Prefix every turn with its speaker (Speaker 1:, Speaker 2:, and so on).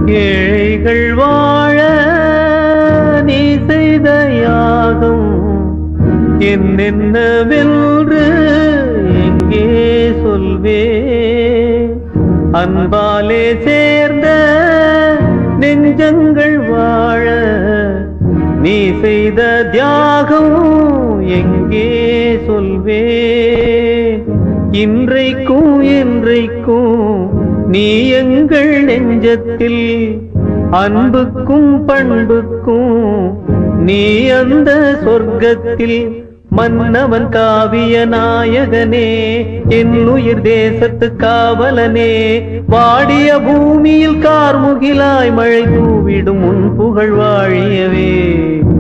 Speaker 1: ஏழைகள் வாழ நீ செய்த யாகம் என்னென்னவென்று எங்கே சொல்வே அன்பாலே சேர்ந்த நெஞ்சங்கள் வாழ நீ செய்த தியாகம் எங்கே சொல்வே இன்றைக்கும் என்றைக்கும் நீ எங்கள் நெஞ்சத்தில் அன்புக்கும் பண்புக்கும் நீ அந்த சொர்க்கத்தில் மன்னவன் காவிய நாயகனே என் உயிர் தேசத்து காவலனே வாடிய பூமியில் கார்முகிலாய் மழை தூவிடும் உன் புகழ் வாழியவே